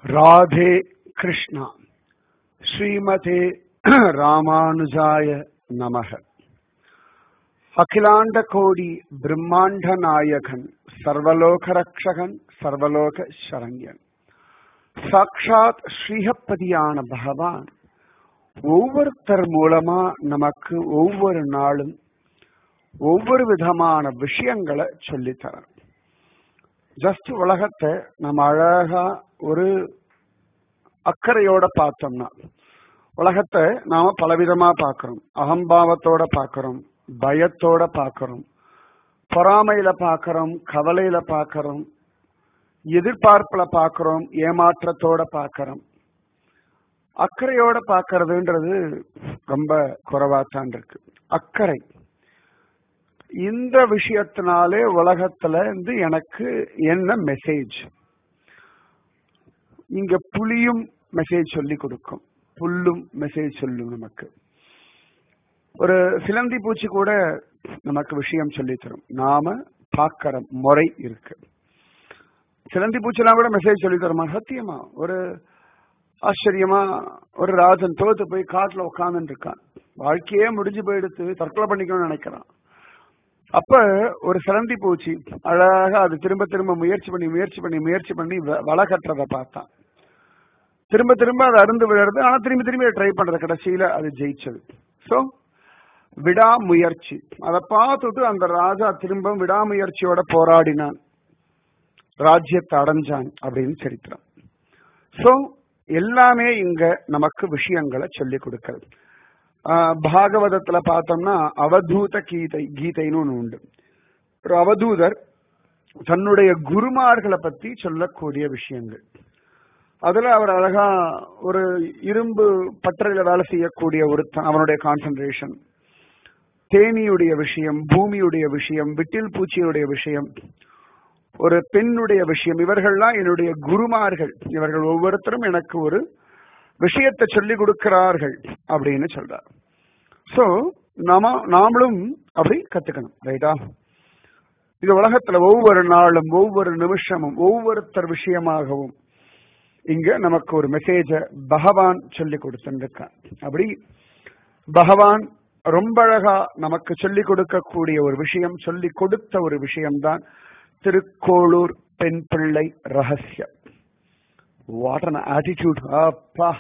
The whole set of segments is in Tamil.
ராதே கிருஷ்ணா ஸ்ரீமதே ராமானுஜாய நமக அகிலாண்ட கோடி பிரம்மாண்ட நாயகன் சர்வலோக ரக்ஷகன் சர்வலோக சரண்யன் சாக்ஷாத் ஸ்ரீஹப்பதியான பகவான் ஒவ்வொருத்தர் மூலமா நமக்கு ஒவ்வொரு நாளும் ஒவ்வொரு விதமான விஷயங்களை சொல்லித்தரணும் ஜஸ்ட் உலகத்தை நம்ம அழகா ஒரு அக்கறையோட பார்த்தோம்னா உலகத்தை நாம பலவிதமா பார்க்கிறோம் அகம்பாவத்தோட பார்க்கிறோம் பயத்தோட பார்க்கிறோம் பொறாமையில பார்க்கிறோம் கவலையில பார்க்கிறோம் எதிர்பார்ப்புல பார்க்கிறோம் ஏமாற்றத்தோட பார்க்கிறோம் அக்கறையோட பார்க்கறதுன்றது ரொம்ப குறைவாத்தான் இருக்கு அக்கறை இந்த விஷயத்தினாலே உலகத்துல இருந்து எனக்கு என்ன மெசேஜ் இங்க புலியும் மெசேஜ் சொல்லி கொடுக்கும் புல்லும் மெசேஜ் சொல்லும் நமக்கு ஒரு சிலந்தி பூச்சி கூட நமக்கு விஷயம் சொல்லி தரும் நாம பார்க்கிற முறை இருக்கு சிலந்தி பூச்சிலாம் கூட மெசேஜ் சொல்லி தருமா சத்தியமா ஒரு ஆச்சரியமா ஒரு ராஜன் தோத்து போய் காட்டுல உட்காந்துட்டு இருக்கான் வாழ்க்கையே முடிஞ்சு போயிடுத்து தற்கொலை பண்ணிக்கணும்னு நினைக்கிறான் அப்ப ஒரு சிலந்தி பூச்சி அழகா அது திரும்ப திரும்ப முயற்சி பண்ணி முயற்சி பண்ணி முயற்சி பண்ணி வலை கட்டுறத பார்த்தான் திரும்ப திரும்ப அது அருந்து விழுறது ஆனா திரும்பி திரும்பி ட்ரை பண்றது கடைசியில அது ஜெயிச்சது சோ விடாமுயற்சி அதை பார்த்துட்டு அந்த ராஜா திரும்ப விடாமுயற்சியோட போராடினான் ராஜ்யத்தை அடைஞ்சான் அப்படின்னு சரித்திரம் சோ எல்லாமே இங்க நமக்கு விஷயங்களை சொல்லி கொடுக்கிறது பாகவதத்துல பார்த்தோம்னா அவதூத கீதை கீதைன்னு ஒண்ணு உண்டு ஒரு அவதூதர் தன்னுடைய குருமார்களை பத்தி சொல்லக்கூடிய விஷயங்கள் அதுல அவர் அழகா ஒரு இரும்பு பட்டறையில வேலை செய்யக்கூடிய ஒருத்தன் அவனுடைய கான்சென்ட்ரேஷன் தேனியுடைய விஷயம் பூமியுடைய விஷயம் விட்டில் பூச்சியுடைய விஷயம் ஒரு பெண்ணுடைய விஷயம் இவர்கள்லாம் என்னுடைய குருமார்கள் இவர்கள் ஒவ்வொருத்தரும் எனக்கு ஒரு விஷயத்தை சொல்லி கொடுக்கிறார்கள் அப்படின்னு சொல்றார் சோ நாம நாமளும் அப்படி கத்துக்கணும் ரைட்டா இது உலகத்துல ஒவ்வொரு நாளும் ஒவ்வொரு நிமிஷமும் ஒவ்வொருத்தர் விஷயமாகவும் இங்க நமக்கு ஒரு மெசேஜ பகவான் சொல்லி கொடுத்துருக்கான் அப்படி பகவான் ரொம்ப அழகா நமக்கு சொல்லிக் கொடுக்கக்கூடிய ஒரு விஷயம் சொல்லி கொடுத்த ஒரு விஷயம்தான் திருக்கோளூர் பெண் பிள்ளை ரகசியம் வாட் அன் ஆட்டிடியூட் அப்பா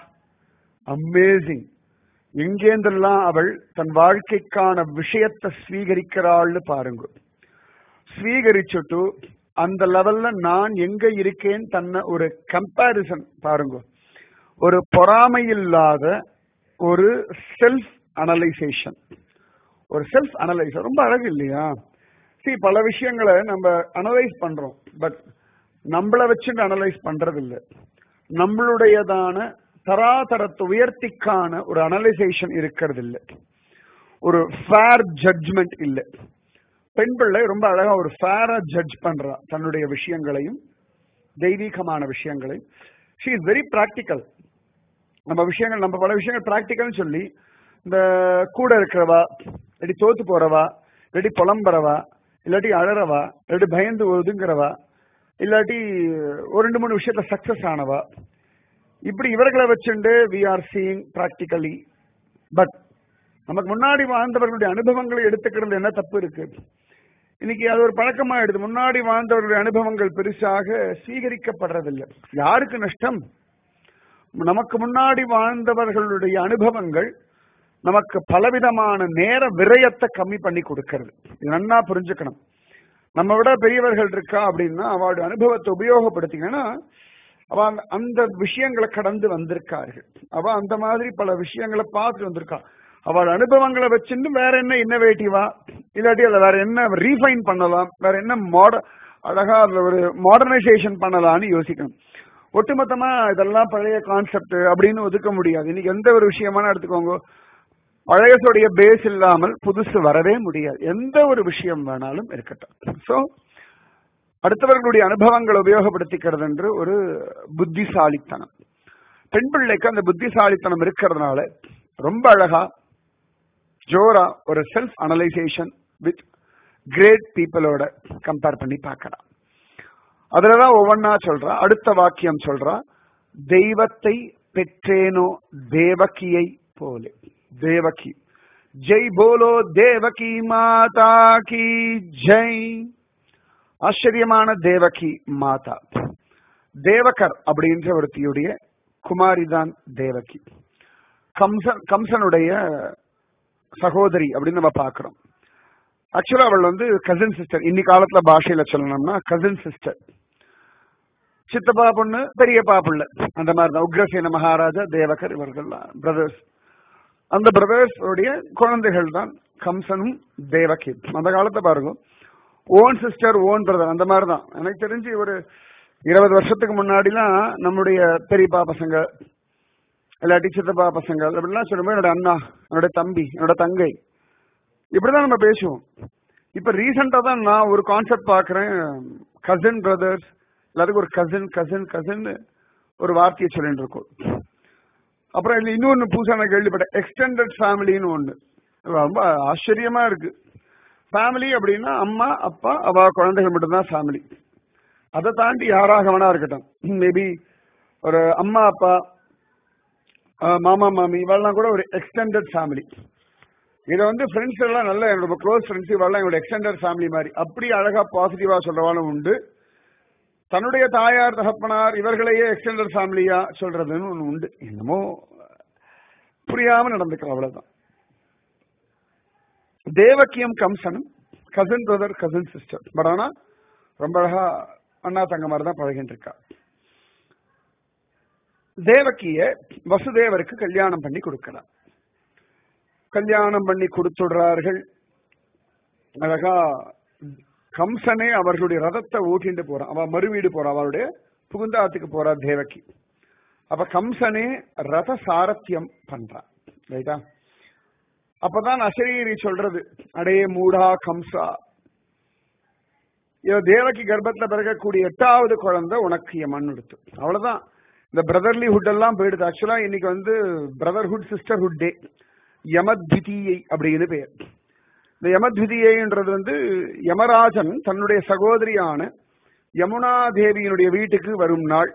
அமேசிங் எங்கேந்தெல்லாம் அவள் தன் வாழ்க்கைக்கான விஷயத்தை ஸ்வீகரிக்கிறாள்னு பாருங்க ஸ்வீகரிச்சுட்டு அந்த லெவல்ல நான் எங்க இருக்கேன் தன்னை ஒரு கம்பாரிசன் பாருங்க ஒரு பொறாமை இல்லாத ஒரு செல்ஃப் அனலைசேஷன் ஒரு செல்ஃப் அனலைசர் ரொம்ப அழகு இல்லையா சி பல விஷயங்களை நம்ம அனலைஸ் பண்றோம் பட் நம்மளை வச்சுட்டு அனலைஸ் பண்றது இல்லை நம்மளுடையதான தராதரத்தை உயர்த்திக்கான ஒரு அனலைசேஷன் இருக்கிறது இல்லை ஒரு ஃபேர் ஜட்ஜ்மெண்ட் இல்லை பெண் பிள்ளை ரொம்ப அழகா ஒரு ஃபேரா ஜட்ஜ் பண்றா தன்னுடைய விஷயங்களையும் தெய்வீகமான விஷயங்களையும் ஷி இஸ் வெரி பிராக்டிக்கல் நம்ம விஷயங்கள் நம்ம பல விஷயங்கள் பிராக்டிக்கல்னு சொல்லி இந்த கூட இருக்கிறவா இல்லாட்டி தோத்து போறவா இல்லாட்டி புலம்புறவா இல்லாட்டி அழறவா இல்லாட்டி பயந்து ஒதுங்குறவா இல்லாட்டி ஒரு ரெண்டு மூணு விஷயத்த சக்சஸ் ஆனவா இப்படி இவர்களை வச்சுண்டு we are seeing practically but நமக்கு முன்னாடி வாழ்ந்தவர்களுடைய அனுபவங்களை எடுத்துக்கிறது என்ன தப்பு இருக்கு இன்னைக்கு அது ஒரு பழக்கமா எடுத்து முன்னாடி வாழ்ந்தவர்களுடைய அனுபவங்கள் பெருசாக சீகரிக்கப்படுறதில்லை யாருக்கு நஷ்டம் நமக்கு முன்னாடி வாழ்ந்தவர்களுடைய அனுபவங்கள் நமக்கு பலவிதமான நேர விரயத்தை கம்மி பண்ணி கொடுக்கிறது இது நன்னா புரிஞ்சுக்கணும் நம்ம விட பெரியவர்கள் இருக்கா அப்படின்னா அவளுடைய அனுபவத்தை உபயோகப்படுத்திங்கன்னா அவ அந்த விஷயங்களை கடந்து வந்திருக்கார்கள் அவ அந்த மாதிரி பல விஷயங்களை பார்த்துட்டு வந்திருக்கா அவள் அனுபவங்களை வச்சுட்டு வேற என்ன இன்னோவேட்டிவா இல்லாட்டி அதை வேற என்ன ரீஃபைன் பண்ணலாம் வேற என்ன மாட அழகா அதுல ஒரு மாடர்னைசேஷன் பண்ணலாம்னு யோசிக்கணும் ஒட்டுமொத்தமா இதெல்லாம் பழைய கான்செப்ட் அப்படின்னு ஒதுக்க முடியாது இன்னைக்கு எந்த ஒரு விஷயமான எடுத்துக்கோங்க பழையசுடைய பேஸ் இல்லாமல் புதுசு வரவே முடியாது எந்த ஒரு விஷயம் வேணாலும் இருக்கட்டும் சோ அடுத்தவர்களுடைய அனுபவங்களை உபயோகப்படுத்திக்கிறது என்று ஒரு புத்திசாலித்தனம் பெண் பிள்ளைக்கு அந்த புத்திசாலித்தனம் இருக்கிறதுனால ரொம்ப அழகா ஜோரா ஒரு செல்ஃப் அனலைசேஷன் வித் கிரேட் பீப்புளோட கம்பேர் பண்ணி பார்க்கலாம் அதுலதான் ஒவ்வொன்னா சொல்றா அடுத்த வாக்கியம் சொல்றா தெய்வத்தை பெற்றேனோ தேவகியை போலே தேவகி ஜெய் போலோ தேவகி மாதா கி ஜெய் ஆச்சரியமான தேவகி மாதா தேவகர் அப்படின்ற ஒருத்தியுடைய குமாரிதான் தேவகி கம்சன் கம்சனுடைய சகோதரி அப்படின்னு நம்ம பாக்குறோம் ஆக்சுவலா அவள் வந்து கசின் சிஸ்டர் இன்னி காலத்துல பாஷையில சொல்லணும்னா கசின் சிஸ்டர் சித்தப்பா பொண்ணு பெரியப்பா பிள்ளை அந்த மாதிரி தான் உக்ரசேன மகாராஜா தேவகர் இவர்கள்லாம் பிரதர்ஸ் அந்த பிரதர்ஸ் உடைய குழந்தைகள் தான் கம்சனும் தேவகி அந்த காலத்தை பாருங்க ஓன் சிஸ்டர் ஓன் பிரதர் அந்த மாதிரி தான் எனக்கு தெரிஞ்சு ஒரு இருபது வருஷத்துக்கு முன்னாடிலாம் நம்முடைய பெரியப்பா பசங்க இல்லாட்டி சித்தப்பா பசங்க அப்படிலாம் சொல்லும்போது என்னோட அண்ணா என்னோட தம்பி என்னோட தங்கை இப்படிதான் நம்ம பேசுவோம் இப்ப ரீசெண்டா தான் நான் ஒரு கான்செப்ட் பாக்குறேன் கசின் பிரதர்ஸ் எல்லாத்துக்கும் ஒரு கசின் கசின் கசின் ஒரு வார்த்தையை சொல்லிட்டு இருக்கோம் அப்புறம் இதுல இன்னொன்னு புதுசா நான் கேள்விப்பட்டேன் எக்ஸ்டெண்டட் ஃபேமிலின்னு ஒண்ணு ரொம்ப ஆச்சரியமா இருக்கு ஃபேமிலி அப்படின்னா அம்மா அப்பா அவ குழந்தைகள் மட்டும்தான் ஃபேமிலி அதை தாண்டி யாராக வேணா இருக்கட்டும் மேபி ஒரு அம்மா அப்பா அஹ், மாமா மாமி இவெல்லாம் கூட ஒரு எக்ஸ்டெண்டட் ஃபேமிலி இதை வந்து ஃப்ரெண்ட்ஸ் எல்லாம் நல்ல என்னோட க்ளோஸ் ஃப்ரெண்ட்ஸ் இவெல்லாம் என்னோட எக்ஸ்டெண்டட் ஃபேமிலி மாதிரி அப்படி அழகா பாசிட்டிவா சொல்றவாலும் உண்டு தன்னுடைய தாயார் தகப்பனார் இவர்களையே எக்ஸ்டெண்டட் ஃபேமிலியா சொல்றதுன்னு ஒண்ணு உண்டு என்னமோ புரியாம நடந்துக்கிறோம் அவ்வளவுதான் தேவக்கியம் கம்சனும் cousin brother cousin sister but ஆனா ரொம்ப அழகா அண்ணா தங்க மாதிரி தான் பழகிட்டு இருக்கா தேவக்கிய வசுதேவருக்கு கல்யாணம் பண்ணி கொடுக்கலாம் கல்யாணம் பண்ணி கொடுத்துடுறார்கள் அழகா கம்சனே அவர்களுடைய ரதத்தை ஓட்டிட்டு போறான் அவ மறுவீடு போறான் அவளுடைய புகுந்தாத்துக்கு போறா தேவகி அப்ப கம்சனே ரத சாரத்தியம் பண்றான் ரைட்டா அப்பதான் அசரீரி சொல்றது அடே மூடா கம்சா இவ தேவகி கர்ப்பத்துல பிறக்கக்கூடிய எட்டாவது குழந்தை உனக்கு எமன் எடுத்து அவ்வளவுதான் இந்த பிரதர்லிஹுட் எல்லாம் போயிடுது ஆக்சுவலா இன்னைக்கு வந்து பிரதர்ஹுட் சிஸ்டர்ஹுட் டே யமத்விதீயை அப்படின்னு பெயர் இந்த யமத்விதீயைன்றது வந்து யமராஜன் தன்னுடைய சகோதரியான யமுனா தேவியினுடைய வீட்டுக்கு வரும் நாள்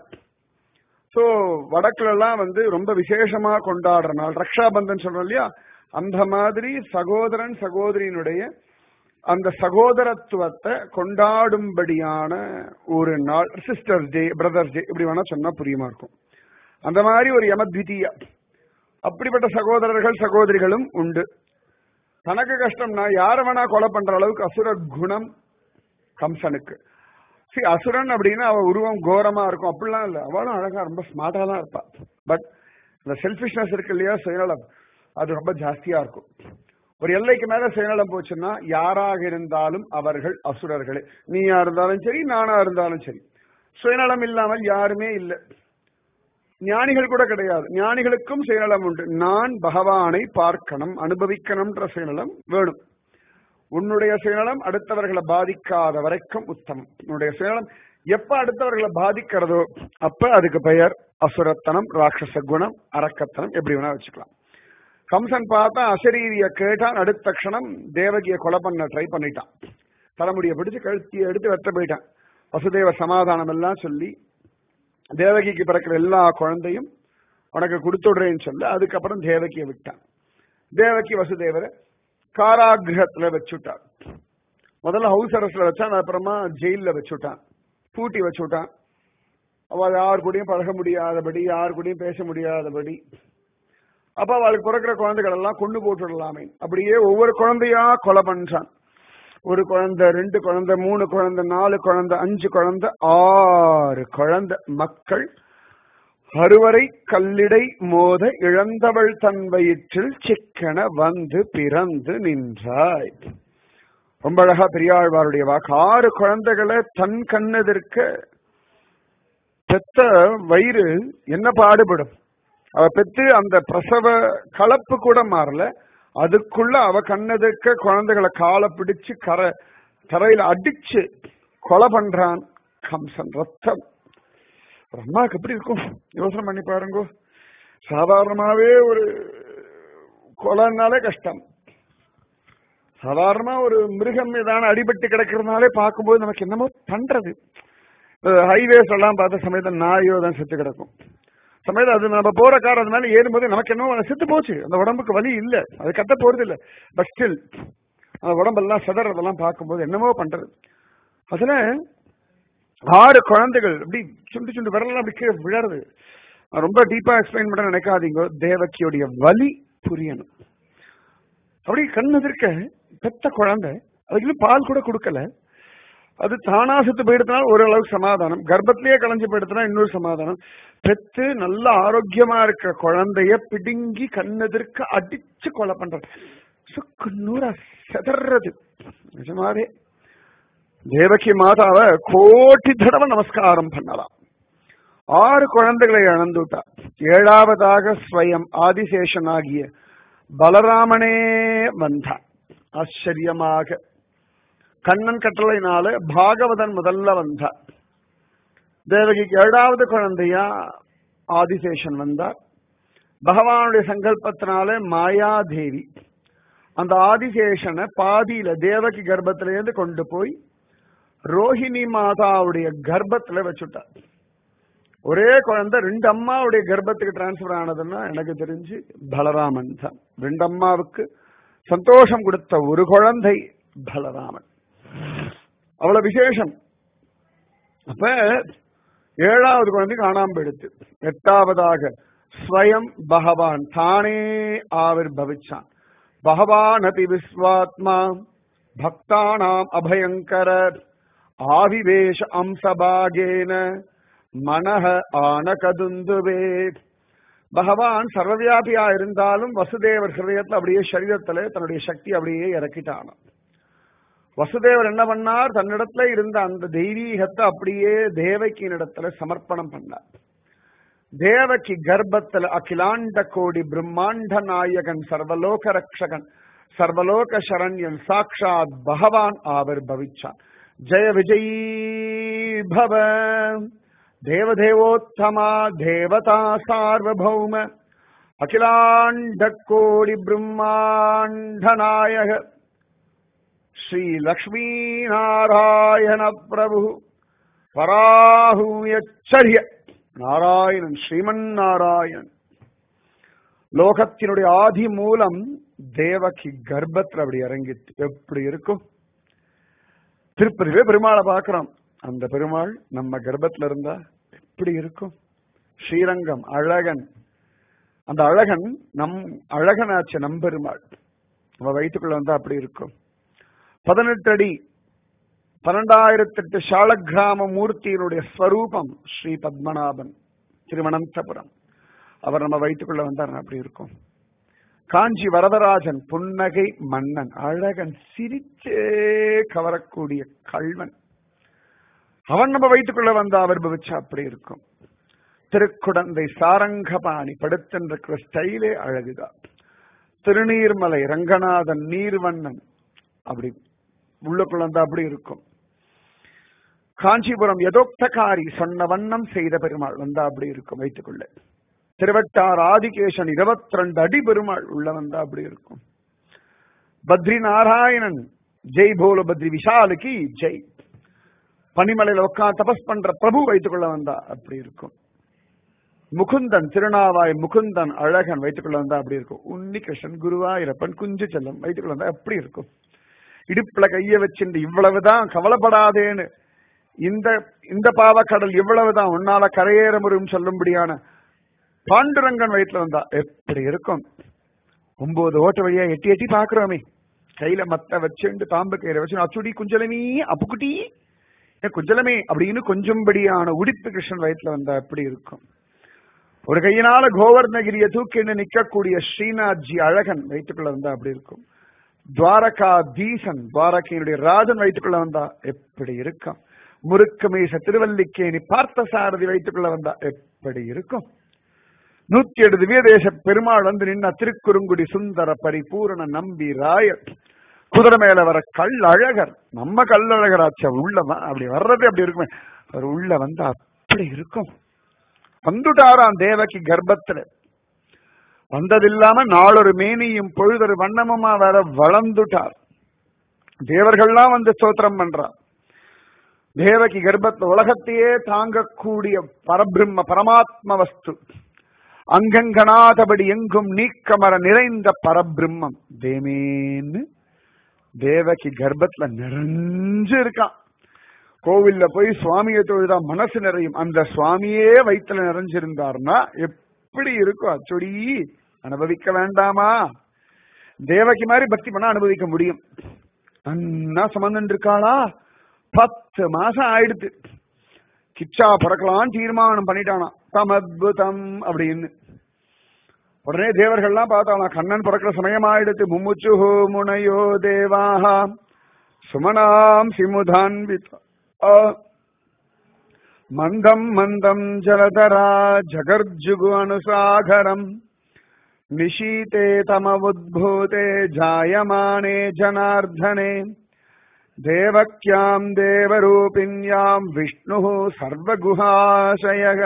சோ வடக்குல எல்லாம் வந்து ரொம்ப விசேஷமா கொண்டாடுற நாள் ரக்ஷாபந்தன் சொல்றோம் இல்லையா அந்த மாதிரி சகோதரன் சகோதரியினுடைய அந்த சகோதரத்துவத்தை கொண்டாடும்படியான ஒரு நாள் சிஸ்டர்ஸ் டே பிரதர்ஸ் டே இப்படி வேணா சொன்னா புரியுமா இருக்கும் அந்த மாதிரி ஒரு யமத்விதீயா அப்படிப்பட்ட சகோதரர்கள் சகோதரிகளும் உண்டு தனக்கு கஷ்டம்னா யார வேணா கொலை பண்ற அளவுக்கு அசுர குணம் கம்சனுக்கு சரி அசுரன் அப்படின்னா அவ உருவம் கோரமா இருக்கும் அப்படிலாம் இல்ல அவளும் அழகா ரொம்ப ஸ்மார்ட்டா தான் இருப்பா பட் இந்த செல்பிஷ்னஸ் இருக்கு இல்லையா சுயநலம் அது ரொம்ப ஜாஸ்தியா இருக்கும் ஒரு எல்லைக்கு மேல சுயநலம் போச்சுன்னா யாராக இருந்தாலும் அவர்கள் அசுரர்களே நீயா இருந்தாலும் சரி நானா இருந்தாலும் சரி சுயநலம் இல்லாமல் யாருமே இல்லை ஞானிகள் கூட கிடையாது ஞானிகளுக்கும் சுயநலம் உண்டு நான் பகவானை பார்க்கணும் அனுபவிக்கணும்ன்ற சுயநலம் வேணும் உன்னுடைய சுயநலம் அடுத்தவர்களை பாதிக்காத வரைக்கும் உத்தமம் உன்னுடைய சுயநலம் எப்ப அடுத்தவர்களை பாதிக்கிறதோ அப்ப அதுக்கு பெயர் அசுரத்தனம் ராட்சச குணம் அரக்கத்தனம் எப்படி வேணா வச்சுக்கலாம் கம்சன் பார்த்தா அசரீரிய கேட்டான் அடுத்த க்ஷணம் தேவகியை கொலை பண்ண ட்ரை பண்ணிட்டான் தலைமுடியை பிடிச்சு கழுத்தி எடுத்து வெட்ட போயிட்டான் வசுதேவ சமாதானம் எல்லாம் சொல்லி தேவகிக்கு பிறக்கிற எல்லா குழந்தையும் உனக்கு கொடுத்துடுறேன்னு சொல்ல அதுக்கப்புறம் தேவகியை விட்டான் தேவகி வசுதேவரை காராகிரகத்துல வச்சுட்டான் முதல்ல ஹவுஸ் அரஸ்ட்ல வச்சான் அப்புறமா ஜெயில வச்சுட்டான் பூட்டி வச்சுட்டான் அவள் யார் கூடயும் பழக முடியாதபடி யார் கூடயும் பேச முடியாதபடி அப்ப அவளுக்கு பிறக்கிற குழந்தைகள் எல்லாம் கொண்டு போட்டுடலாமே அப்படியே ஒவ்வொரு குழந்தையா கொலை பண்றான் ஒரு குழந்தை ரெண்டு குழந்தை மூணு குழந்தை நாலு குழந்தை அஞ்சு குழந்தை ஆறு குழந்தை மக்கள் அறுவரை கல்லிடை மோத இழந்தவள் தன் வயிற்றில் சிக்கன வந்து பிறந்து நின்றாய் ரொம்ப அழகா பெரியாழ்வாருடைய வாக்கு ஆறு குழந்தைகளை தன் கண்ணெதிர்க்க பெத்த வயிறு என்ன பாடுபடும் அவ பெத்து அந்த பிரசவ கலப்பு கூட மாறல அதுக்குள்ள அவ கண்ணெதிர்க்க குழந்தைகளை காலை பிடிச்சு கரை தரையில அடிச்சு கொலை பண்றான் கம்சன் ரத்தம் ஒரு அம்மாவுக்கு எப்படி இருக்கும் யோசனை பண்ணி பாருங்க சாதாரணமாவே ஒரு கொலைனாலே கஷ்டம் சாதாரணமா ஒரு மிருகம் ஏதான அடிபட்டு கிடக்கிறதுனாலே பார்க்கும்போது நமக்கு என்னமோ பண்றது ஹைவேஸ் எல்லாம் பார்த்த சமயத்தில் நாயோ தான் செத்து கிடக்கும் சமயத்தில் அது நம்ம போற கார் அது மேல ஏறும்போது நமக்கு என்ன செத்து போச்சு அந்த உடம்புக்கு வலி இல்ல அது கட்ட போறது இல்ல பட் ஸ்டில் அந்த உடம்பெல்லாம் செதறதெல்லாம் பார்க்கும்போது என்னமோ பண்றது அதுல ஆறு குழந்தைகள் அப்படி சுண்டு சுண்டு விரலாம் அப்படி கீழே விழறது நான் ரொம்ப டீப்பா எக்ஸ்பிளைன் பண்ண நினைக்காதீங்க தேவக்கியுடைய வலி புரியணும் அப்படி கண் எதிர்க்க பெத்த குழந்தை அதுக்கு பால் கூட கொடுக்கல அது தானா செத்து போயிடுத்தினா ஓரளவுக்கு சமாதானம் கர்ப்பத்திலேயே களைஞ்சு போயிடுத்தினா இன்னொரு சமாதானம் பெத்து நல்ல ஆரோக்கியமா இருக்க குழந்தைய பிடுங்கி கண்ணெதிர்க்க அடிச்சு கொலை பண்றது சுக்கு நூறா செதறது நிஜமாவே தேவகி மாதாவை கோட்டி தடவை நமஸ்காரம் பண்ணலாம் ஆறு குழந்தைகளை இழந்துட்டா ஏழாவதாக ஸ்வயம் ஆதிசேஷனாகிய பலராமனே வந்தான் ஆச்சரியமாக கண்ணன் கட்டளையினால பாகவதன் முதல்ல வந்தார் தேவகிக்கு ஏழாவது குழந்தையா ஆதிசேஷன் வந்தார் பகவானுடைய சங்கல்பத்தினால மாயாதேவி அந்த ஆதிசேஷனை பாதியில தேவகி கர்ப்பத்திலேருந்து கொண்டு போய் ரோஹிணி மாதாவுடைய கர்ப்பத்துல வச்சுட்டார் ஒரே குழந்தை ரெண்டு அம்மாவுடைய கர்ப்பத்துக்கு டிரான்ஸ்பர் ஆனதுன்னா எனக்கு தெரிஞ்சு பலராமன் தான் ரெண்டு அம்மாவுக்கு சந்தோஷம் கொடுத்த ஒரு குழந்தை பலராமன் அவ்வளவு விசேஷம் அப்ப ஏழாவது குழந்தை காணாம போயிடுத்து எட்டாவதாக ஸ்வயம் பகவான் தானே ஆவிர் பவிச்சான் பகவான் அதி விஸ்வாத்மா பக்தானாம் அபயங்கர ஆவிவேஷ அம்சபாகேன மனஹ ஆனகதுந்துவே பகவான் சர்வவியாபியா இருந்தாலும் வசுதேவர் ஹிருதயத்துல அப்படியே சரீரத்துல தன்னுடைய சக்தி அப்படியே இறக்கிட்டானாம் வசுதேவர் என்ன பண்ணார் தன்னிடத்துல இருந்த அந்த தெய்வீகத்தை அப்படியே தேவகியின் இடத்துல சமர்ப்பணம் பண்ணார் தேவகி கர்ப்பத்துல அகிலாண்ட கோடி பிரம்மாண்ட நாயகன் சர்வலோக ரக்ஷகன் சர்வலோக சரண்யன் சாட்சாத் பகவான் ஆவர் பவிச்சான் ஜெய விஜயீ பவ தேவதேவோத்தமா தேவதா சார்வபௌம அகிலாண்ட கோடி பிரம்மாண்ட நாயக ஸ்ரீ லக்ஷ்மீ நாராயண பிரபு பராஹூயச்சரிய நாராயணன் ஸ்ரீமன் நாராயணன் லோகத்தினுடைய ஆதி மூலம் தேவகி கர்ப்பத்தில் அப்படி இறங்கிட்டு எப்படி இருக்கும் திருப்பதிவே பெருமாளை பார்க்கிறோம் அந்த பெருமாள் நம்ம கர்ப்பத்துல இருந்தா எப்படி இருக்கும் ஸ்ரீரங்கம் அழகன் அந்த அழகன் நம் அழகனாச்ச நம்பெருமாள் நம்ம வயிற்றுக்குள்ள வந்தா அப்படி இருக்கும் பதினெட்டு அடி பன்னெண்டாயிரத்தி எட்டு சாலக்கிராம மூர்த்தியினுடைய ஸ்வரூபம் ஸ்ரீ பத்மநாபன் திருவனந்தபுரம் அவர் நம்ம வயிற்றுக்குள்ள வந்தார் அப்படி இருக்கும் காஞ்சி வரதராஜன் புன்னகை மன்னன் அழகன் சிரிச்சே கவரக்கூடிய கல்வன் அவன் நம்ம வயிற்றுக்குள்ள வந்தா அவர் பவிச்சா அப்படி இருக்கும் திருக்குடந்தை சாரங்கபாணி படுத்திருக்கிற ஸ்டைலே அழகுதான் திருநீர்மலை ரங்கநாதன் நீர்வண்ணன் அப்படி உள்ளுக்குள்ள வந்தா அப்படி இருக்கும் காஞ்சிபுரம் எதோக்தகாரி சொன்ன வண்ணம் செய்த பெருமாள் வந்தா அப்படி இருக்கும் வைத்துக்கொள்ள திருவட்டார் ஆதிகேசன் இருபத்தி ரெண்டு அடி பெருமாள் உள்ள வந்தா அப்படி இருக்கும் பத்ரி நாராயணன் ஜெய் போல பத்ரி விஷாலுக்கு ஜெய் பனிமலையில உட்காந்து தபஸ் பண்ற பிரபு வைத்துக்கொள்ள வந்தா அப்படி இருக்கும் முகுந்தன் திருநாவாய் முகுந்தன் அழகன் வைத்துக்கொள்ள வந்தா அப்படி இருக்கும் உன்னி கிருஷ்ணன் குருவாயிரப்பன் குஞ்சு செல்லம் வைத்துக்கொள்ள வந்தா எப்படி இருக்கும் இடுப்புல கைய வச்சுட்டு இவ்வளவுதான் கவலைப்படாதேன்னு இந்த இந்த பாவக்கடல் இவ்வளவுதான் உன்னால கரையேற முடியும் சொல்லும்படியான பாண்டுரங்கன் வயிற்றுல வந்தா எப்படி இருக்கும் ஒன்பது ஓட்ட வழியா எட்டி எட்டி பாக்குறோமே கையில மத்த வச்சுண்டு பாம்பு கையில வச்சு அச்சுடி குஞ்சலமீ அப்புக்குட்டி ஏ குஞ்சலமே அப்படின்னு கொஞ்சம்படியான உடிப்பு கிருஷ்ணன் வயிற்றுல வந்தா எப்படி இருக்கும் ஒரு கையினால கோவர்ணகிரிய தூக்கின்னு நிக்கக்கூடிய ஸ்ரீநாத்ஜி அழகன் வயிற்றுக்குள்ள வந்தா அப்படி இருக்கும் துவாரகா தீசன் துவாரகையினுடைய ராஜன் வைத்துக்குள்ள வந்தா எப்படி இருக்கும் முறுக்கமேச திருவல்லிக்கேணி பார்த்த சாரதி வைத்துக்குள்ள வந்தா எப்படி இருக்கும் நூத்தி எட்டு திவ்யதேச பெருமாள் வந்து நின்ன திருக்குறுங்குடி சுந்தர பரிபூரண நம்பி ராயர் குதிரை மேல வர கல் அழகர் நம்ம கல்லழகராச்ச உள்ளவன் அப்படி வர்றது அப்படி இருக்குமே அவர் உள்ள வந்து அப்படி இருக்கும் வந்துட்டாராம் தேவகி கர்ப்பத்துல வந்ததில்லாம நாளொரு மேனியும் பொழுதொரு வண்ணமுமா வேற வளர்ந்துட்டார் தேவர்கள்லாம் வந்து ஸ்தோத்திரம் பண்றார் தேவகி கர்ப்பத்துல உலகத்தையே தாங்கக்கூடிய பரபிரம்ம பரமாத்ம வஸ்து அங்கங்கனாதபடி எங்கும் நீக்கமர நிறைந்த பரபிரம்மம் தேமேன்னு தேவகி கர்ப்பத்துல நிறைஞ்சு இருக்கான் கோவில்ல போய் சுவாமியை தொழுதா மனசு நிறையும் அந்த சுவாமியே வயிற்றுல நிறைஞ்சிருந்தாருன்னா எப்படி இருக்கும் அச்சொடி அனுபவிக்க வேண்டாமா தேவகி மாதிரி பக்தி பண்ணா அனுபவிக்க முடியும் அண்ணா சுமந்துட்டு இருக்காளா பத்து மாசம் ஆயிடுத்து கிச்சா பிறக்கலாம் தீர்மானம் பண்ணிட்டானா தமத்புதம் அப்படின்னு உடனே தேவர்கள்லாம் பார்த்தாலாம் கண்ணன் பிறக்கிற சமயம் ஆயிடுத்து மும்முச்சு முனையோ தேவாஹா சுமனாம் சிமுதான்விதா மந்தம் மந்தம் ஜலதரா ஜகர்ஜுகு அனுசாகரம் நிஷீதே தமவுத்பூதே ஜாயமானே ஜனார்தனே தேவக்யாம் தேவரூபிண்யாம் விஷ்ணு சர்வகுஹாசயக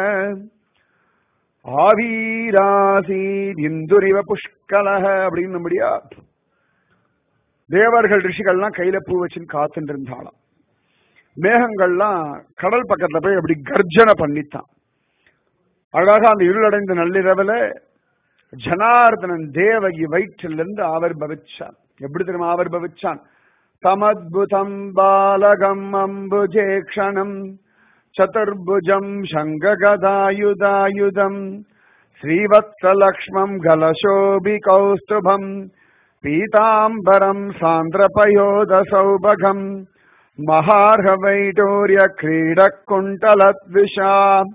ஆவீராசீத் இந்துரிவ புஷ்கலக அப்படின்னும்படியா தேவர்கள் ரிஷிகள்லாம் கையில பூ வச்சுன்னு காத்துட்டு இருந்தாளாம் மேகங்கள்லாம் கடல் பக்கத்துல போய் அப்படி கர்ஜனை பண்ணித்தான் அழகா அந்த இருளடைந்த நள்ளிரவுல ஜனார்தனன் தேவகி வயிற்றிலிருந்து ஆவர் பவிச்சான் எப்படி தெரியுமா ஆவர் பவிச்சான் தமத்புதம் பாலகம் அம்புஜேக்ஷணம் சதுர்புஜம் சங்ககதாயுதாயுதம் ஸ்ரீவத்ஸலக்ஷ்மம் கலசோபி கௌஸ்துபம் பீதாம்பரம் சாந்திரபயோதசௌபகம் மகார்ஹவைடூர்ய क्रीडकुण्टलद्विषा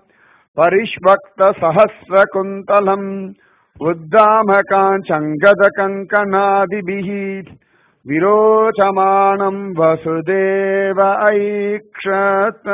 परिष्वक्तसहस्रकुन्तलम् उद्दामकाञ्चङ्गदकङ्कणादिभिः विरोचमाणम् वसुदेव ऐक्षत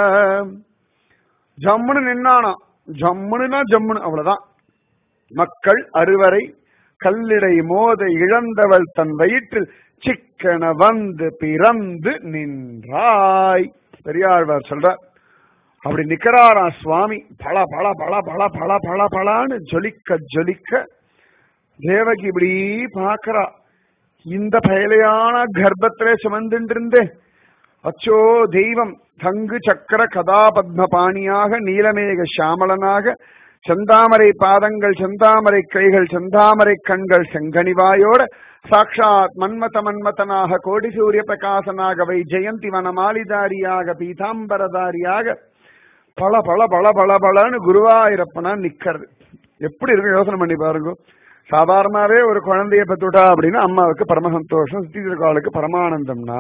ஜம்முன்னு நின்னானா ஜம்முனுனா ஜம்முனு அவ்வளவுதான் மக்கள் அறுவரை கல்லிடை மோத இழந்தவள் தன் வயிற்றில் சிக்கன வந்து பிறந்து நின்றாய் பெரியாழ்வார் சொல்றார் அப்படி நிக்கிறாராம் சுவாமி பல பல பல பல பல பல பலான்னு ஜொலிக்க ஜொலிக்க தேவகி இப்படி பாக்குறா இந்த பயலையான கர்ப்பத்திலே சுமந்துட்டு இருந்தேன் அச்சோ தெய்வம் தங்கு சக்கர கதாபத்ம பாணியாக நீலமேக சாமளனாக செந்தாமரை பாதங்கள் செந்தாமரை கைகள் செந்தாமரை கண்கள் செங்கனிவாயோட சாட்சாத் மன்மத மன்மதனாக கோடி சூரிய பிரகாசனாக வை ஜெயந்தி வனமாலிதாரியாக பீதாம்பரதாரியாக பல பல பல பல பலன்னு குருவாயிரப்பனா நிக்கிறது எப்படி இருக்கு யோசனை பண்ணி பாருங்க சாதாரணமாவே ஒரு குழந்தைய பெத்துட்டா அப்படின்னா அம்மாவுக்கு பரம சந்தோஷம் சுத்தி இருக்காளுக்கு பரமானந்தம்னா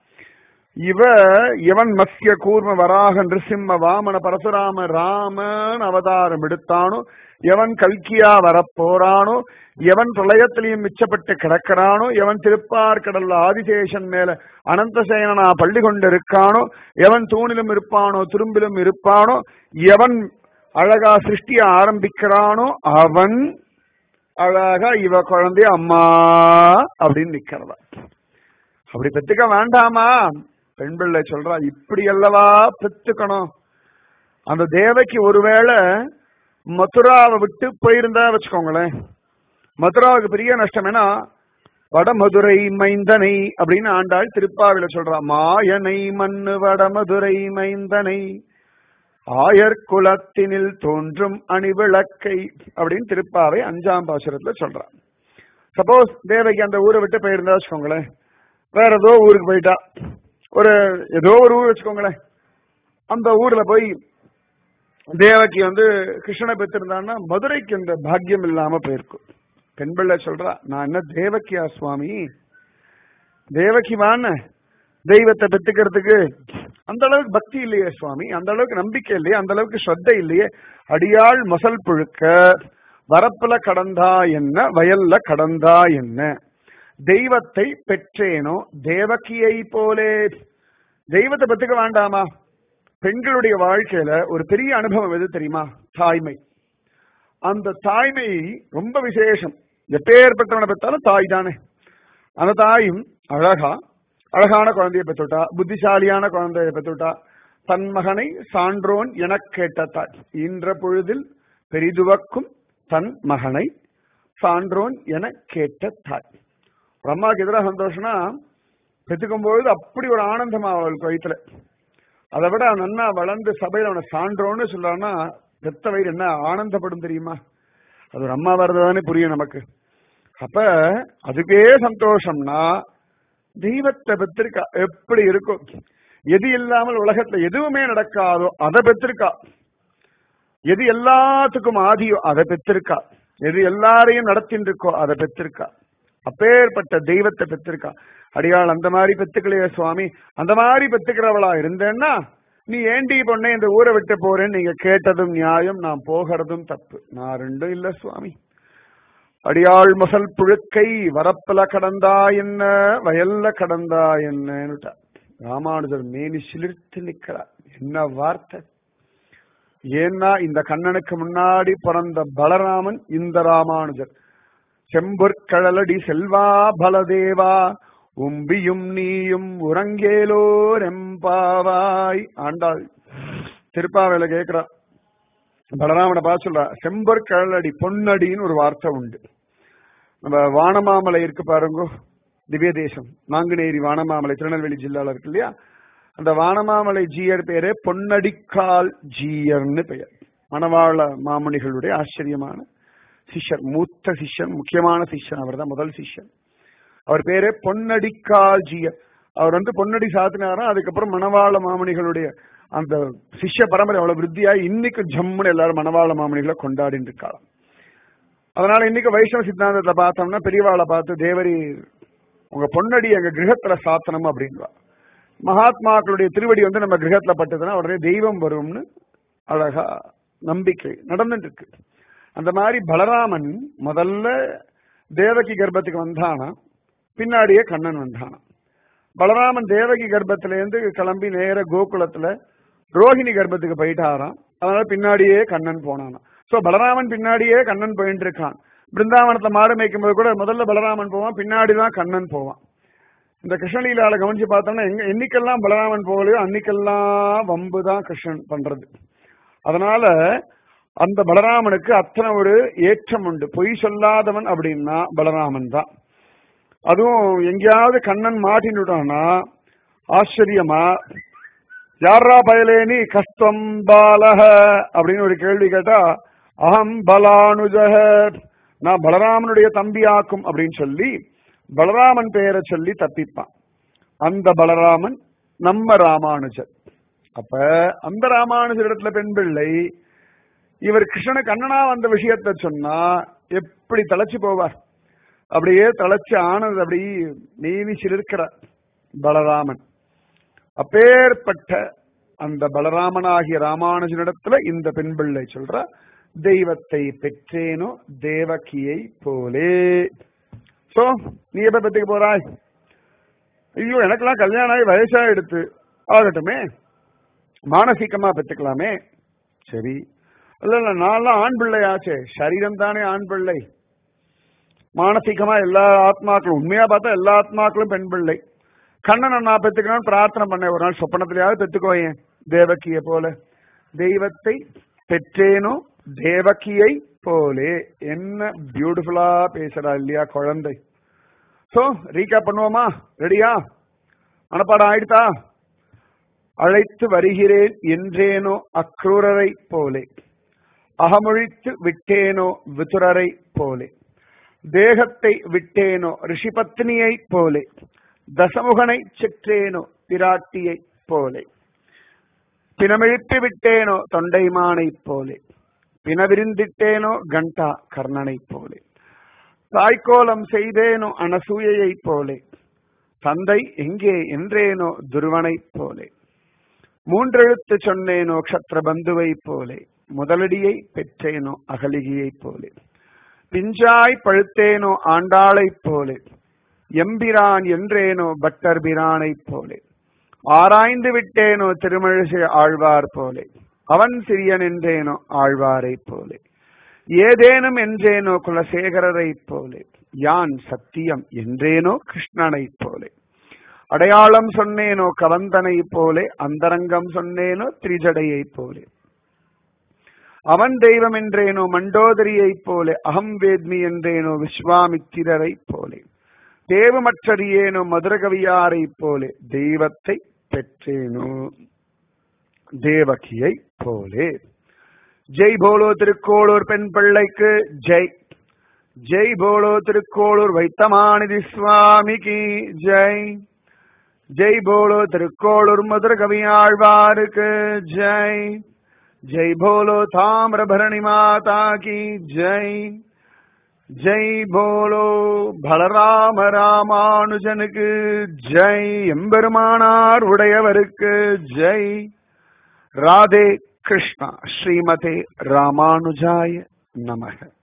இவ எவன் மத்திய கூர்ம வராக நிருசிம்ம வாமன பரசுராம ராமன் அவதாரம் எடுத்தானோ எவன் கல்கியா வரப்போறானோ எவன் பிரளயத்திலையும் மிச்சப்பட்டு கிடக்கிறானோ எவன் திருப்பார்கடல்ல ஆதிசேஷன் மேல அனந்தசேனனா பள்ளி கொண்டு இருக்கானோ எவன் தூணிலும் இருப்பானோ துரும்பிலும் இருப்பானோ எவன் அழகா சிருஷ்டிய ஆரம்பிக்கிறானோ அவன் அழகா இவ குழந்தைய அம்மா அப்படின்னு நிக்கிறதா அப்படி பெத்துக்க வேண்டாமா பெண் பிள்ளை சொல்றா இப்படி அல்லவா பெத்துக்கணும் அந்த தேவைக்கு ஒருவேளை மதுராவை விட்டு போயிருந்தா வச்சுக்கோங்களேன் மதுராவுக்கு பெரிய நஷ்டம் ஏன்னா வடமதுரை மைந்தனை அப்படின்னு ஆண்டாள் திருப்பாவில சொல்றா மாயனை மண்ணு வடமதுரை மைந்தனை ஆயர் குலத்தினில் தோன்றும் அணிவிளக்கை அப்படின்னு திருப்பாவை அஞ்சாம் பாசுரத்துல சொல்றா சப்போஸ் தேவைக்கு அந்த ஊரை விட்டு போயிருந்தா வச்சுக்கோங்களேன் வேற ஏதோ ஊருக்கு போயிட்டா ஒரு ஏதோ ஒரு ஊர் வச்சுக்கோங்களேன் அந்த ஊர்ல போய் தேவகி வந்து கிருஷ்ணனை பெற்றிருந்தான்னா மதுரைக்கு இந்த பாக்கியம் இல்லாம போயிருக்கும் பெண் பிள்ளை சொல்றா நான் என்ன தேவகியா சுவாமி தேவகி வான தெய்வத்தை பெற்றுக்கிறதுக்கு அந்த அளவுக்கு பக்தி இல்லையே சுவாமி அந்த அளவுக்கு நம்பிக்கை இல்லையே அந்த அளவுக்கு ஸ்ரத்தை இல்லையே அடியாள் மசல் புழுக்க வரப்புல கடந்தா என்ன வயல்ல கடந்தா என்ன தெய்வத்தை பெற்றேனோ தேவகியை போலே தெய்வத்தை பத்துக்க வேண்டாமா பெண்களுடைய வாழ்க்கையில ஒரு பெரிய அனுபவம் எது தெரியுமா தாய்மை அந்த தாய்மை ரொம்ப விசேஷம் எப்பேற்பட்டவனை பெற்றாலும் தாய் தானே அந்த தாயும் அழகா அழகான குழந்தையை பெற்றுட்டா புத்திசாலியான குழந்தையை பெற்றுட்டா தன் மகனை சான்றோன் எனக் கேட்ட தாய் இன்ற பொழுதில் பெரிதுவக்கும் தன் மகனை சான்றோன் என கேட்ட தாய் ஒரு அம்மாவுக்கு எதிராக சந்தோஷம்னா பெற்றுக்கும் பொழுது அப்படி ஒரு ஆனந்தமா அவளுக்கு வயிற்றுல அதை விட அவன் நன்னா வளர்ந்து சபையில அவனை சான்றோன்னு சொல்றான்னா பெத்த வயிறு என்ன ஆனந்தப்படும் தெரியுமா அது ஒரு அம்மா வரதானே புரியும் நமக்கு அப்ப அதுக்கே சந்தோஷம்னா தெய்வத்தை பெற்றிருக்கா எப்படி இருக்கும் எது இல்லாமல் உலகத்துல எதுவுமே நடக்காதோ அதை பெற்றிருக்கா எது எல்லாத்துக்கும் ஆதியோ அதை பெற்றிருக்கா எது எல்லாரையும் நடத்தின்னு இருக்கோ அதை பெற்றிருக்கா அப்பேற்பட்ட தெய்வத்தை பெற்றிருக்கா அடியாள் அந்த மாதிரி பெத்துக்கலையே சுவாமி அந்த மாதிரி பெத்துக்கிறவளா இருந்தேன்னா நீ ஏண்டி பொண்ணே இந்த ஊரை விட்டு போறேன்னு நீங்க கேட்டதும் நியாயம் நான் போகிறதும் தப்பு நான் ரெண்டும் இல்ல சுவாமி அடியாள் முசல் புழுக்கை வரப்புல கடந்தா என்ன வயல்ல கடந்தா என்னன்னுட்டா ராமானுஜர் மேனி சிலிர்த்து நிக்கிறார் என்ன வார்த்தை ஏன்னா இந்த கண்ணனுக்கு முன்னாடி பிறந்த பலராமன் இந்த ராமானுஜர் செம்பொற்கழலடி செல்வா பலதேவா உம்பியும் நீயும் உறங்கேலோர் எம்பாவாய் ஆண்டாள் திருப்பாவையில கேக்குறா பலராமனை பார்த்து சொல்றா செம்பொற்கழலடி பொன்னடின்னு ஒரு வார்த்தை உண்டு நம்ம வானமாமலை இருக்கு பாருங்க திவ்ய தேசம் நாங்குநேரி வானமாமலை திருநெல்வேலி ஜில்லால இருக்கு இல்லையா அந்த வானமாமலை ஜீயர் பேரே பொன்னடிக்கால் ஜீயர்னு பெயர் மணவாள மாமணிகளுடைய ஆச்சரியமான சிஷ்யர் மூத்த சிஷ்யன் முக்கியமான சிஷ்யன் அவர் தான் முதல் சிஷ்யன் அவர் பேரே பொன்னடிக்கால் ஜீயர் அவர் வந்து பொன்னடி சாத்தினாரா அதுக்கப்புறம் மணவாள மாமணிகளுடைய அந்த சிஷ்ய பரம்பரை அவ்வளவு விருத்தியா இன்னைக்கு ஜம்முன்னு எல்லாரும் மணவாள மாமணிகளை கொண்டாடிட்டு இருக்காளாம் அதனால இன்னைக்கு வைஷ்ணவ சித்தாந்தத்தை பார்த்தோம்னா பெரியவாளை பார்த்து தேவரி உங்க பொன்னடி எங்க கிரகத்துல சாத்தனம் அப்படின்வா மகாத்மாக்களுடைய திருவடி வந்து நம்ம கிரகத்துல பட்டதுன்னா உடனே தெய்வம் வரும்னு அழகா நம்பிக்கை நடந்துட்டு இருக்கு அந்த மாதிரி பலராமன் முதல்ல தேவகி கர்ப்பத்துக்கு வந்தானா பின்னாடியே கண்ணன் வந்தானா பலராமன் தேவகி கர்ப்பத்திலேருந்து கிளம்பி நேர கோகுலத்துல ரோஹிணி கர்ப்பத்துக்கு போயிட்டாராம் அதனால பின்னாடியே கண்ணன் போனானா சோ பலராமன் பின்னாடியே கண்ணன் போயிட்டு இருக்கான் பிருந்தாவனத்துல மாடு மேய்க்கும் போது கூட முதல்ல பலராமன் போவான் பின்னாடிதான் கண்ணன் போவான் இந்த கிருஷ்ணலீலால கவனிச்சு பார்த்தோம்னா எங்க என்னைக்கெல்லாம் பலராமன் போகலையோ அன்னைக்கெல்லாம் வம்பு தான் கிருஷ்ணன் பண்றது அதனால அந்த பலராமனுக்கு அத்தனை ஒரு ஏற்றம் உண்டு பொய் சொல்லாதவன் அப்படின்னா பலராமன் தான் அதுவும் எங்கேயாவது கண்ணன் மாட்டினுட்டானா ஆச்சரியமா யாரா பயலேனி கஸ்தம் பாலக அப்படின்னு ஒரு கேள்வி கேட்டா அகம் பலானுஜக நான் பலராமனுடைய தம்பியாக்கும் அப்படின்னு சொல்லி பலராமன் பெயரை சொல்லி தப்பிப்பான் அந்த பலராமன் நம்ம ராமானுஜர் அப்ப அந்த ராமானுஜர் இடத்துல பெண் பிள்ளை இவர் கிருஷ்ண கண்ணனா வந்த விஷயத்த சொன்னா எப்படி தலைச்சு போவார் அப்படியே தலைச்சு ஆனது அப்படி நீவி சிலிருக்கிற பலராமன் அப்பேற்பட்ட அந்த பலராமனாகிய ராமானுஜனிடத்துல இந்த பெண் பிள்ளை சொல்ற தெய்வத்தை பெற்றேனோ தேவகியை போலே சோ நீ எப்ப பெற்றுக்க போறாய் ஐயோ எனக்கெல்லாம் கல்யாணம் ஆகி வயசா எடுத்து ஆகட்டுமே மானசீகமா பெற்றுக்கலாமே சரி இல்ல இல்ல நான்லாம் ஆண் பிள்ளையாச்சே சரீரம் தானே ஆண் பிள்ளை மானசீகமா எல்லா ஆத்மாக்களும் உண்மையா பார்த்தா எல்லா ஆத்மாக்களும் பெண் பிள்ளை கண்ணனை நான் பெத்துக்கணும்னு பிரார்த்தனை பண்ணேன் ஒரு நாள் சொப்பனத்திலேயாவது பெத்துக்கோயேன் தேவக்கிய போல தெய்வத்தை பெற்றேனோ தேவக்கியை போலே என்ன பியூட்டிஃபுல்லா பேசுறா இல்லையா குழந்தை சோ ரீகா பண்ணுவோமா ரெடியா மனப்பாடம் ஆயிடுதா அழைத்து வருகிறேன் என்றேனோ அக்ரூரரை போலே அகமொழித்து விட்டேனோ விதுரரை போலே தேகத்தை விட்டேனோ ரிஷிபத்னியை போலே தசமுகனை செற்றேனோ பிராட்டியை போலே பிணமிழித்து விட்டேனோ தொண்டைமானை போலே பிணவிருந்திட்டேனோ கண்டா கர்ணனை போலே தாய்க்கோலம் செய்தேனோ அனசூயையை போலே தந்தை எங்கே என்றேனோ துருவனை போலே மூன்றெழுத்து சொன்னேனோ க்ஷத்ர பந்துவை போலே முதலடியை பெற்றேனோ அகலிகையை போலே பிஞ்சாய் பழுத்தேனோ ஆண்டாளைப் போலே எம்பிரான் என்றேனோ பட்டர் பிரானைப் போலே ஆராய்ந்து விட்டேனோ திருமழிசை ஆழ்வார் போலே அவன் சிறியன் என்றேனோ ஆழ்வாரைப் போலே ஏதேனும் என்றேனோ குலசேகரரைப் போலே யான் சத்தியம் என்றேனோ கிருஷ்ணனைப் போலே அடையாளம் சொன்னேனோ கவந்தனைப் போலே அந்தரங்கம் சொன்னேனோ திரிஜடையைப் போலே அவன் தெய்வம் என்றேனோ மண்டோதரியைப் போலே அகம் வேத்மி என்றேனோ விஸ்வாமித்திரரைப் போலே தேவமற்றறியேனோ மதுரகவியாரைப் போலே தெய்வத்தை பெற்றேனோ தேவகியை போலே ஜெய் போலோ திருக்கோளூர் பெண் பிள்ளைக்கு ஜெய் ஜெய் போலோ திருக்கோளூர் வைத்தமாநிதி சுவாமிக்கு ஜெய் ஜெய் போலோ திருக்கோளூர் மதுர கவியாழ்வாருக்கு ஜெய் ஜெய் போலோ தாமிரபரணி மாதா கி ஜெய் ஜெய் போலோ பலராம ராமானுஜனுக்கு ஜெய் எம்பெருமானார் உடையவருக்கு ஜெய் ராதே கிருஷ்ணா ஸ்ரீமதே ராமானுஜாய நமக